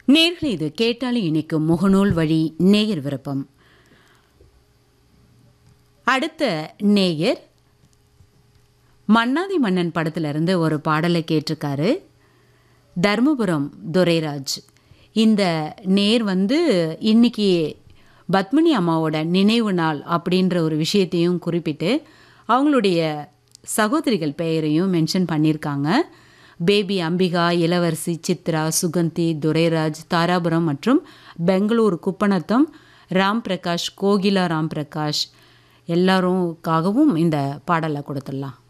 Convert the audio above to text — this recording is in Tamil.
நேர்கள் இது கேட்டாலே இணைக்கும் முகநூல் வழி நேயர் விருப்பம் அடுத்த நேயர் மன்னாதி மன்னன் படத்திலிருந்து ஒரு பாடலை கேட்டிருக்காரு தர்மபுரம் துரைராஜ் இந்த நேர் வந்து இன்னைக்கு பத்மினி அம்மாவோட நினைவு நாள் அப்படின்ற ஒரு விஷயத்தையும் குறிப்பிட்டு அவங்களுடைய சகோதரிகள் பெயரையும் மென்ஷன் பண்ணியிருக்காங்க பேபி அம்பிகா இளவரசி சித்ரா சுகந்தி துரைராஜ் தாராபுரம் மற்றும் பெங்களூர் குப்பநத்தம் ராம் பிரகாஷ் கோகிலா ராம் பிரகாஷ் எல்லாருக்காகவும் இந்த பாடலை கொடுத்துடலாம்